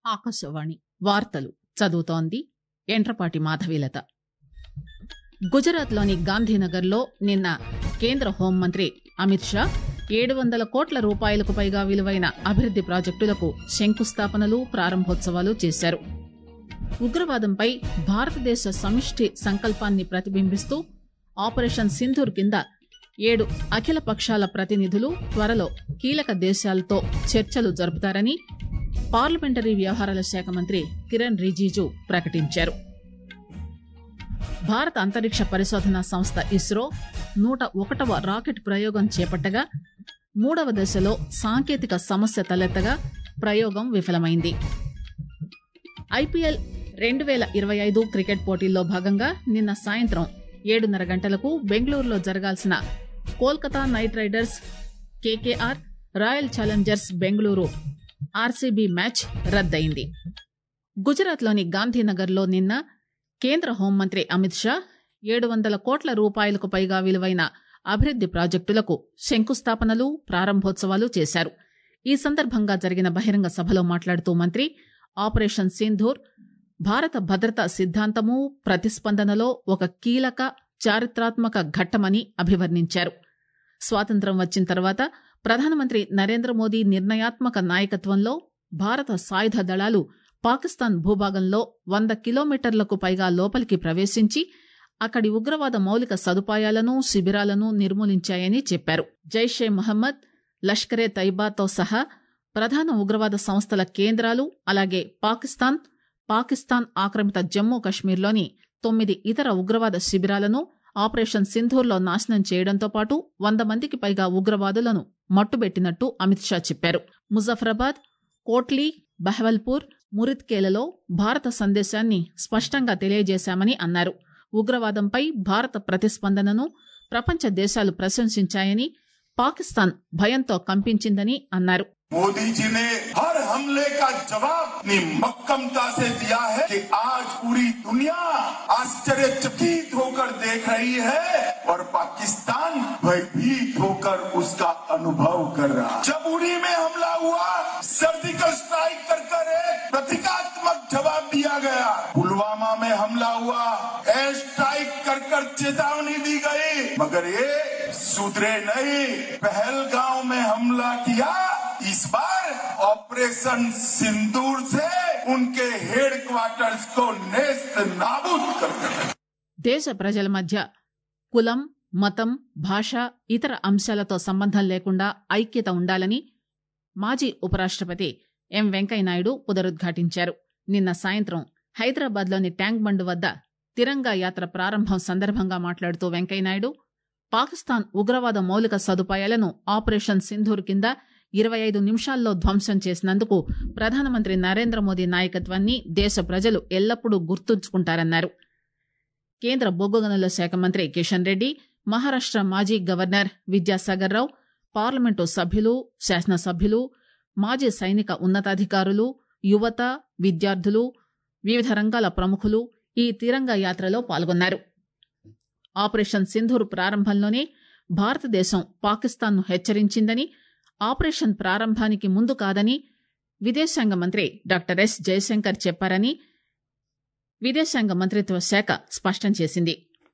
ఆకాశవాణి వార్తలు చదువుతోంది ఎంట్రపాటి మాధవీలత గుజరాత్లోని గాంధీనగర్లో నిన్న కేంద్ర హోంమంత్రి అమిత్ షా ఏడు వందల కోట్ల రూపాయలకు పైగా విలువైన అభివృద్ది ప్రాజెక్టులకు శంకుస్థాపనలు ప్రారంభోత్సవాలు చేశారు ఉగ్రవాదంపై భారతదేశ సమిష్టి సంకల్పాన్ని ప్రతిబింబిస్తూ ఆపరేషన్ సింధూర్ కింద ఏడు అఖిల పక్షాల ప్రతినిధులు త్వరలో కీలక దేశాలతో చర్చలు జరుపుతారని పార్లమెంటరీ వ్యవహారాల శాఖ మంత్రి కిరణ్ రిజిజు ప్రకటించారు భారత అంతరిక్ష పరిశోధనా సంస్థ ఇస్రో నూట ఒకటవ రాకెట్ ప్రయోగం చేపట్టగా మూడవ దశలో సాంకేతిక సమస్య తలెత్తగా ప్రయోగం విఫలమైంది ఐపీఎల్ రెండు వేల ఇరవై ఐదు క్రికెట్ పోటీల్లో భాగంగా నిన్న సాయంత్రం ఏడున్నర గంటలకు బెంగళూరులో జరగాల్సిన Kolkata knight riders KKR royal challengers Bengaluru RCB match రద్దయింది గుజరాత్లోని గాంధీనగర్లో నిన్న కేంద్ర హోంమంత్రి అమిత్ షా ఏడు వందల కోట్ల రూపాయలకు పైగా విలువైన అభివృద్ది ప్రాజెక్టులకు శంకుస్థాపనలు ప్రారంభోత్సవాలు చేశారు ఈ సందర్భంగా జరిగిన బహిరంగ సభలో మాట్లాడుతూ మంత్రి ఆపరేషన్ సింధూర్ భారత భద్రతా సిద్ధాంతము ప్రతిస్పందనలో ఒక కీలక చారిత్రాత్మక ఘట్టమని అభివర్ణించారు స్వాతంత్ర్యం వచ్చిన తర్వాత ప్రధానమంత్రి నరేంద్ర మోదీ నిర్ణయాత్మక నాయకత్వంలో భారత సాయుధ దళాలు పాకిస్తాన్ భూభాగంలో వంద కిలోమీటర్లకు పైగా లోపలికి ప్రవేశించి అక్కడి ఉగ్రవాద మౌలిక సదుపాయాలను శిబిరాలను నిర్మూలించాయని చెప్పారు జైషే మహమ్మద్ లష్కరే తైబాతో సహా ప్రధాన ఉగ్రవాద సంస్థల కేంద్రాలు అలాగే పాకిస్తాన్ పాకిస్తాన్ ఆక్రమిత జమ్మూ కశ్మీర్లోని తొమ్మిది ఇతర ఉగ్రవాద శిబిరాలను ఆపరేషన్ సింధూర్లో నాశనం చేయడంతో పాటు వంద మందికి పైగా ఉగ్రవాదులను మట్టుబెట్టినట్టు అమిత్ షా చెప్పారు ముజఫరాబాద్ కోట్లీ బహవల్పూర్ మురిత్కేలలో భారత సందేశాన్ని స్పష్టంగా తెలియజేశామని అన్నారు ఉగ్రవాదంపై భారత ప్రతిస్పందనను ప్రపంచ దేశాలు ప్రశంసించాయని పాకిస్తాన్ భయంతో కంపించిందని అన్నారు मोदी जी ने हर हमले का जवाब इतनी मक्कमता से दिया है कि आज पूरी दुनिया आश्चर्यचकित होकर देख रही है और पाकिस्तान भयभीत होकर उसका अनुभव कर रहा है जब उड़ी में हमला हुआ सर्जिकल स्ट्राइक कर कर एक प्रतीकात्मक जवाब दिया गया पुलवामा में हमला हुआ एयर स्ट्राइक कर कर चेतावनी दी गई मगर ये सुधरे नहीं पहलगांव में हमला किया इस बार ऑपरेशन सिंदूर से उनके हेड क्वार्टर्स को नेस्त नाबूद कर दिया దేశ ప్రజల మధ్య కులం మతం భాష ఇతర అంశాలతో సంబంధం లేకుండా ఐక్యత ఉండాలని మాజీ ఉపరాష్టపతి ఎం వెంకయ్యనాయుడు పునరుద్ఘాటించారు నిన్న సాయంత్రం హైదరాబాద్లోని ట్యాంక్ బండ్ వద్ద తిరంగా యాత్ర ప్రారంభం సందర్భంగా మాట్లాడుతూ వెంకయ్యనాయుడు పాకిస్తాన్ ఉగ్రవాద మౌలిక సదుపాయాలను ఆపరేషన్ సింధూర్ కింద ఇరవై ఐదు నిమిషాల్లో ధ్వంసం చేసినందుకు ప్రధానమంత్రి నరేంద్ర మోదీ నాయకత్వాన్ని దేశ ప్రజలు ఎల్లప్పుడూ గుర్తుంచుకుంటారన్నారు కేంద్ర బొగ్గు గనుల శాఖ మంత్రి కిషన్ రెడ్డి మహారాష్ట మాజీ గవర్నర్ విద్యాసాగర్ రావు పార్లమెంటు సభ్యులు శాసనసభ్యులు మాజీ సైనిక ఉన్నతాధికారులు యువత విద్యార్థులు వివిధ రంగాల ప్రముఖులు ఈ తిరంగా యాత్రలో పాల్గొన్నారు ఆపరేషన్ సింధూర్ ప్రారంభంలోనే భారతదేశం పాకిస్తాన్ను హెచ్చరించిందని ఆపరేషన్ ప్రారంభానికి ముందు కాదని విదేశాంగ మంత్రి డాక్టర్ ఎస్ జయశంకర్ చెప్పారని విదేశాంగ మంత్రిత్వ శాఖ స్పష్టం చేసింది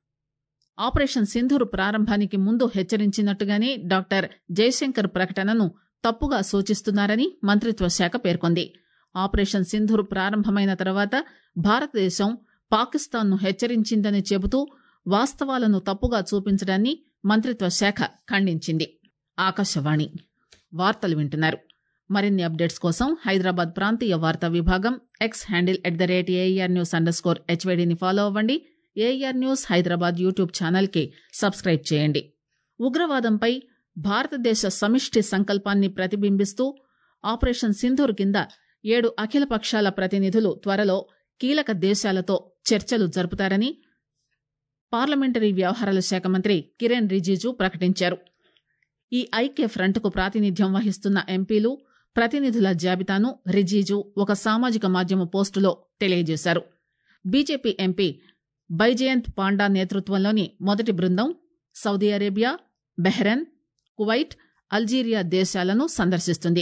ఆపరేషన్ సింధూర్ ప్రారంభానికి ముందు హెచ్చరించినట్టుగానే డాక్టర్ జయశంకర్ ప్రకటనను తప్పుగా సూచిస్తున్నారని మంత్రిత్వ శాఖ పేర్కొంది ఆపరేషన్ సింధూర్ ప్రారంభమైన తర్వాత భారతదేశం పాకిస్తాన్ను హెచ్చరించిందని చెబుతూ వాస్తవాలను తప్పుగా చూపించడాన్ని మంత్రిత్వ శాఖ ఖండించింది ఆకాశవాణి వార్తలు వింటున్నారు మరిన్ని అప్డేట్స్ కోసం హైదరాబాద్ ప్రాంతీయ వార్తా విభాగం X handle at the rate AIR news underscore స్కోర్ హెచ్వైడీని ఫాలో అవ్వండి ఏఆర్ న్యూస్ హైదరాబాద్ యూట్యూబ్ ఛానల్కి సబ్స్క్రైబ్ చేయండి ఉగ్రవాదంపై భారతదేశ సమిష్టి సంకల్పాన్ని ప్రతిబింబిస్తూ ఆపరేషన్ సింధూర్ కింద ఏడు అఖిల పక్షాల ప్రతినిధులు త్వరలో కీలక దేశాలతో చర్చలు జరుపుతారని పార్లమెంటరీ వ్యవహారాల శాఖ మంత్రి కిరణ్ రిజిజు ప్రకటించారు ఈ ఐక్య ఫ్రంట్కు ప్రాతినిధ్యం వహిస్తున్న ఎంపీలు ప్రతినిధుల జాబితాను రిజిజు ఒక సామాజిక మాధ్యమ పోస్టులో తెలియజేశారు బీజేపీ ఎంపీ బైజయంత్ పాండా నేతృత్వంలోని మొదటి బృందం Saudi Arabia Bahrain Kuwait Algeria దేశాలను సందర్శిస్తుంది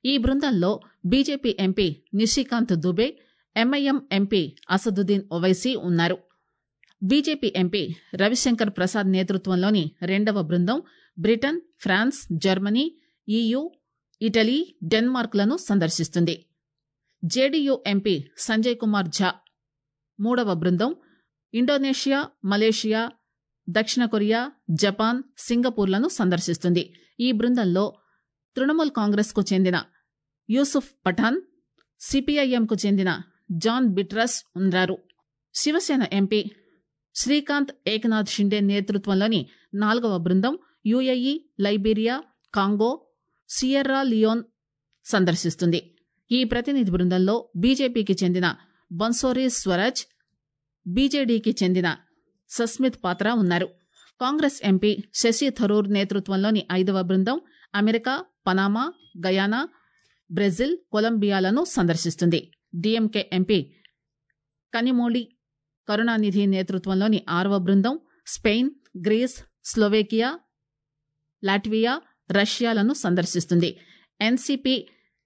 ఈ బృందంలో BJP MP Nishikant Dubey MIM MP Asaduddin Owaisi ఉన్నారు బీజేపీ ఎంపీ రవిశంకర్ ప్రసాద్ నేతృత్వంలోని రెండవ బృందం Britain France Germany EU Italy డెన్మార్క్లను సందర్శిస్తుంది జేడీయూ ఎంపీ సంజయ్ కుమార్ ఝా మూడవ బృందం ఇండోనేషియా మలేషియా దక్షిణ కొరియా జపాన్ సింగపూర్లను సందర్శిస్తుంది ఈ బృందంలో తృణమూల్ కాంగ్రెస్ కు చెందిన యూసుఫ్ పఠాన్ సిపిఐఎంకు చెందిన జాన్ బిట్రస్ ఉన్నారు శివసేన ఎంపీ శ్రీకాంత్ ఏకనాథ్ షిండే నేతృత్వంలోని నాలుగవ బృందం UAE Liberia Congo Sierra Leone సందర్శిస్తుంది ఈ ప్రతినిధి బృందంలో బీజేపీకి చెందిన బన్సోరీ స్వరాజ్ బీజేడీకి చెందిన సస్మిత్ పాత్ర ఉన్నారు కాంగ్రెస్ ఎంపీ శశి థరూర్ నేతృత్వంలోని ఐదవ బృందం అమెరికా పనామా గయానా బ్రెజిల్ కొలంబియాలను సందర్శిస్తుంది డీఎంకే ఎంపీ కనిమోళి కరుణానిధి నేతృత్వంలోని ఆరవ బృందం స్పెయిన్ గ్రీస్ స్లోవేకియా లాట్వియా రష్యాలను సందర్శిస్తుంది NCP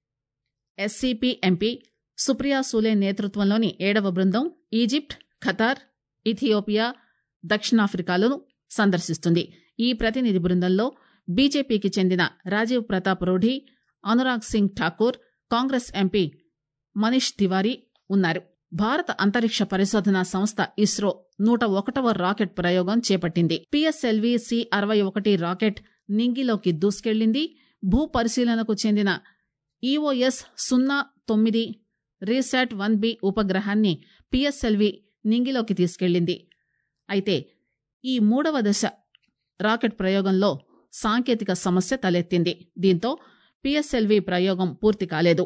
SCP MP Supriya Sule నేతృత్వంలోని ఏడవ బృందం ఈజిప్ట్ ఖతార్ ఇథియోపియా దక్షిణాఫ్రికాలను సందర్శిస్తుంది ఈ ప్రతినిధి బృందంలో బీజేపీకి చెందిన రాజీవ్ ప్రతాప్ రూఢి అనురాగ్ సింగ్ ఠాకూర్ కాంగ్రెస్ ఎంపీ మనీష్ తివారీ ఉన్నారు భారత అంతరిక్ష పరిశోధన సంస్థ ఇస్రో నూట ఒకటవ రాకెట్ ప్రయోగం చేపట్టింది పిఎస్ఎల్వి సి అరవై ఒకటి రాకెట్ నింగిలోకి దూసుకెళ్లింది భూ పరిశీలనకు చెందిన ఈఓఎస్ సున్నా తొమ్మిది రీశాట్ వన్ బి ఉపగ్రహాన్ని పిఎస్ఎల్వి నింగిలోకి తీసుకెళ్లింది అయితే ఈ మూడవ దశ రాకెట్ ప్రయోగంలో సాంకేతిక సమస్య తలెత్తింది దీంతో పిఎస్ఎల్వి ప్రయోగం పూర్తి కాలేదు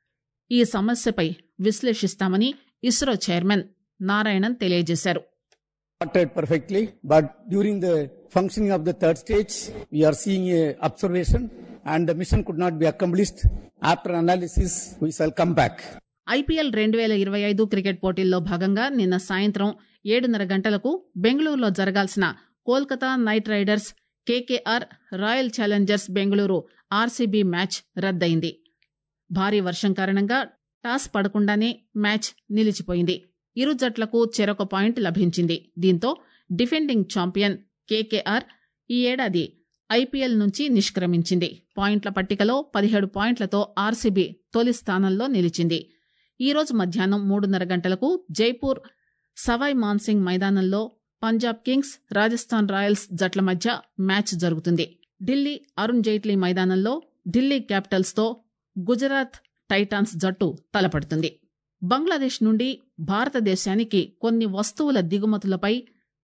ఈ సమస్యపై విశ్లేషిస్తామని ఇస్రో చైర్మన్ నారాయణన్ తెలియజేశారు started perfectly, but during the functioning of the third stage, we are seeing a observation and the mission could not be accomplished. After analysis, we shall come back. IPL రెండు వేల ఇరవై ఐదు క్రికెట్ పోటీల్లో భాగంగా నిన్న సాయంత్రం ఏడున్నర గంటలకు బెంగళూరులో జరగాల్సిన Kolkata knight riders KKR royal challengers Bengaluru RCB match రద్దయింది భారీ వర్షం కారణంగా టాస్ పడకుండానే మ్యాచ్ నిలిచిపోయింది ఇరు జట్లకు చెరొక పాయింట్ లభించింది దీంతో డిఫెండింగ్ ఛాంపియన్ కేకేఆర్ ఈ ఏడాది ఐపీఎల్ నుంచి నిష్క్రమించింది పాయింట్ల పట్టికలో పదిహేడు పాయింట్లతో ఆర్సీబీ తొలి స్థానంలో నిలిచింది ఈ రోజు మధ్యాహ్నం మూడున్నర గంటలకు జైపూర్ సవాయ్ మాన్సింగ్ మైదానంలో పంజాబ్ కింగ్స్ రాజస్థాన్ రాయల్స్ జట్ల మధ్య మ్యాచ్ జరుగుతుంది ఢిల్లీ అరుణ్ జైట్లీ మైదానంలో ఢిల్లీ క్యాపిటల్స్ తో గుజరాత్ టైటాన్స్ జట్టు తలపడుతుంది బంగ్లాదేశ్ నుండి భారతదేశానికి కొన్ని వస్తువుల దిగుమతులపై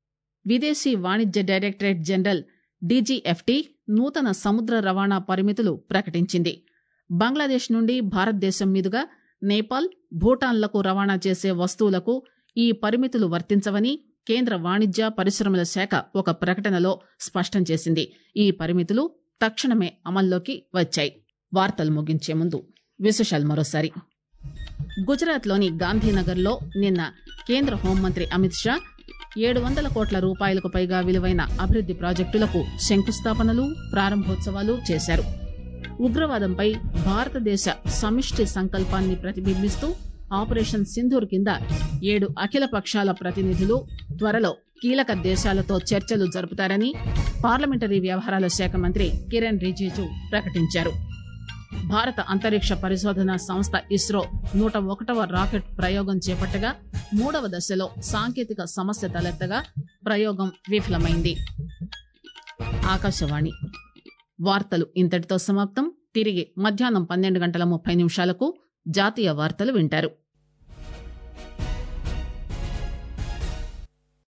విదేశీ వాణిజ్య డైరెక్టరేట్ జనరల్ డీజీఎఫ్టీ నూతన సముద్ర రవాణా పరిమితులు ప్రకటించింది బంగ్లాదేశ్ నుండి భారతదేశం మీదుగా నేపాల్ భూటాన్లకు రవాణా చేసే వస్తువులకు ఈ పరిమితులు వర్తించవని కేంద్ర వాణిజ్య పరిశ్రమల శాఖ ఒక ప్రకటనలో స్పష్టం చేసింది ఈ పరిమితులు తక్షణమే అమల్లోకి వచ్చాయి వార్తలు ముగించే ముందు విశేషాలు మరోసారి గుజరాత్లోని గాంధీనగర్లో నిన్న కేంద్ర హోంమంత్రి అమిత్ షా ఏడు వందల కోట్ల రూపాయలకు పైగా విలువైన అభివృద్ది ప్రాజెక్టులకు శంకుస్థాపనలు ప్రారంభోత్సవాలు చేశారు ఉగ్రవాదంపై భారతదేశ సమిష్టి సంకల్పాన్ని ప్రతిబింబిస్తూ ఆపరేషన్ సింధూర్ కింద ఏడు అఖిల పక్షాల ప్రతినిధులు త్వరలో కీలక దేశాలతో చర్చలు జరుపుతారని పార్లమెంటరీ వ్యవహారాల శాఖ మంత్రి కిరణ్ రిజిజు ప్రకటించారు భారత అంతరిక్ష పరిశోధన సంస్థ ఇస్రో నూట ఒకటవ రాకెట్ ప్రయోగం చేపట్టగా మూడవ దశలో సాంకేతిక సమస్య తలెత్తగా ప్రయోగం విఫలమైంది ఆకాశవాణి వార్తలు ఇంతటితో సమాప్తం తిరిగి మధ్యాహ్నం పన్నెండు గంటల ముప్పై నిమిషాలకు జాతీయ వార్తలు వింటారు